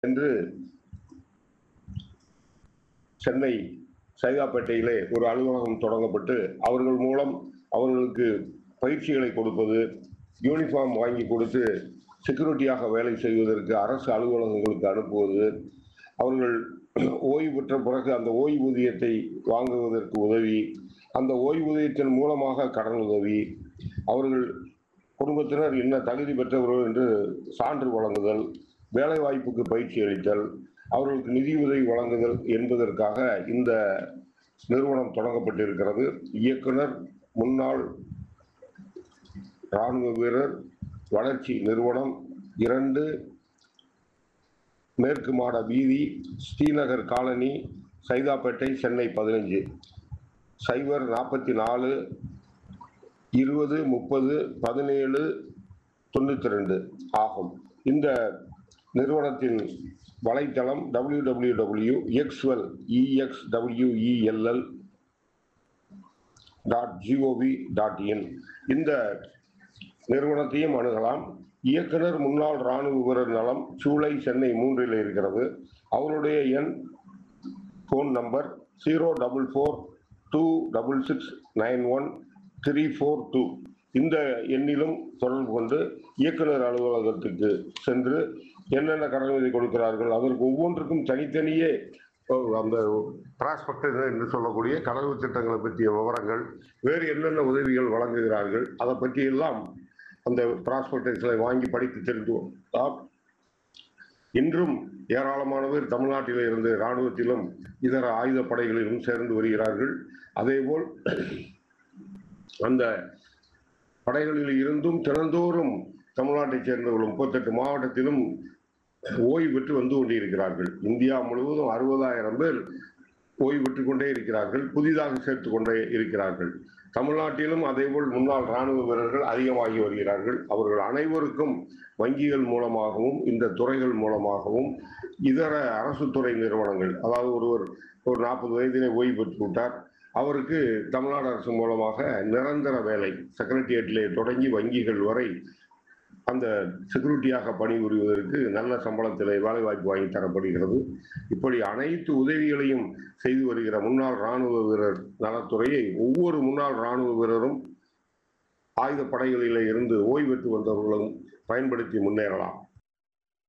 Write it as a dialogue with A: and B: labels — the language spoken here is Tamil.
A: என்று சென்னை சைதாப்பேட்டையிலே ஒரு அலுவலகம் தொடங்கப்பட்டு அவர்கள் மூலம் அவர்களுக்கு பயிற்சிகளை கொடுப்பது யூனிஃபார்ம் வாங்கி கொடுத்து செக்யூரிட்டியாக வேலை செய்வதற்கு அரசு அலுவலகங்களுக்கு அனுப்புவது அவர்கள் ஓய்வு பெற்ற பிறகு அந்த ஓய்வூதியத்தை வாங்குவதற்கு உதவி அந்த ஓய்வூதியத்தின் மூலமாக கடன் உதவி அவர்கள் குடும்பத்தினர் என்ன தகுதி பெற்றவர்கள் என்று சான்று வழங்குதல் வேலைவாய்ப்புக்கு பயிற்சி அளித்தல் அவர்களுக்கு நிதி உதவி வழங்குதல் என்பதற்காக இந்த நிறுவனம் தொடங்கப்பட்டிருக்கிறது இயக்குனர் முன்னாள் இராணுவ வீரர் வளர்ச்சி நிறுவனம் இரண்டு மேற்கு மாட வீதி ஸ்ரீநகர் காலனி சைதாப்பேட்டை சென்னை பதினஞ்சு சைபர் நாற்பத்தி நாலு இருபது முப்பது பதினேழு தொண்ணூற்றி ரெண்டு ஆகும் இந்த நிறுவனத்தின் வலைத்தளம் W W W Exwell E X W E L L dot G O V dot in இந்த நிறுவனத்தையும் அணுகலாம் இயக்குனர் முன்னாள் ராணுவ வீரர் நலம் சூளை சென்னை மூன்றில் இருக்கிறது அவருடைய எண் phone number zero double four two double six nine one three four two இந்த எண்ணிலும் தொடர்பு கொண்டு இயக்குனர் அலுவலகத்துக்கு சென்று என்னென்ன கடனுதவி கொடுக்கிறார்கள் அதற்கு ஒவ்வொன்றுக்கும் தனித்தனியே அஹ், அந்த டிரான்ஸ்பெக்டர் என்று சொல்லக்கூடிய கடவு திட்டங்களை பற்றிய விவரங்கள் வேறு என்னென்ன உதவிகள் வழங்குகிறார்கள் அதை பற்றியெல்லாம் அந்த டிரான்ஸ்போர்ட்டேஷனை வாங்கி படித்து தெரிந்து கொண்டால் இன்றும் ஏராளமானவர் தமிழ்நாட்டிலே இருந்து இராணுவத்திலும் இதர ஆயுத படைகளிலும் சேர்ந்து வருகிறார்கள் அதேபோல் அந்த படைகளில் இருந்தும் தினந்தோறும் தமிழ்நாட்டைச் சேர்ந்தவர்கள் முப்பத்தெட்டு மாவட்டத்திலும் ஓய்வு பெற்று வந்து கொண்டிருக்கிறார்கள் இந்தியா முழுவதும் அறுபதாயிரம் பேர் ஓய்வு பெற்றுக் கொண்டே இருக்கிறார்கள் புதிதாக சேர்த்து கொண்டே இருக்கிறார்கள் தமிழ்நாட்டிலும் அதேபோல் முன்னாள் ராணுவ வீரர்கள் அதிகமாகி வருகிறார்கள் அவர்கள் அனைவருக்கும் வங்கிகள் மூலமாகவும் இந்த துறைகள் மூலமாகவும் இதர அரசு துறை நிறுவனங்கள் அதாவது ஒருவர் ஒரு நாற்பது வயதிலே ஓய்வு பெற்று விட்டார் அவருக்கு தமிழ்நாடு அரசு மூலமாக நிரந்தர வேலை செக்ரட்டேரியட்டிலே தொடங்கி வங்கிகள் வரை அந்த செக்யூரிட்டியாக பணிபுரிவதற்கு நல்ல சம்பளத்திலே வேலைவாய்ப்பு வாங்கி தரப்படுகிறது இப்படி அனைத்து உதவிகளையும் செய்து வருகிற முன்னாள் ராணுவ வீரர் நலத்துறையை ஒவ்வொரு முன்னாள் ராணுவ வீரரும் ஆயுத படைகளிலே இருந்து ஓய்வு பெற்று வந்தவர்களும் பயன்படுத்தி முன்னேறலாம்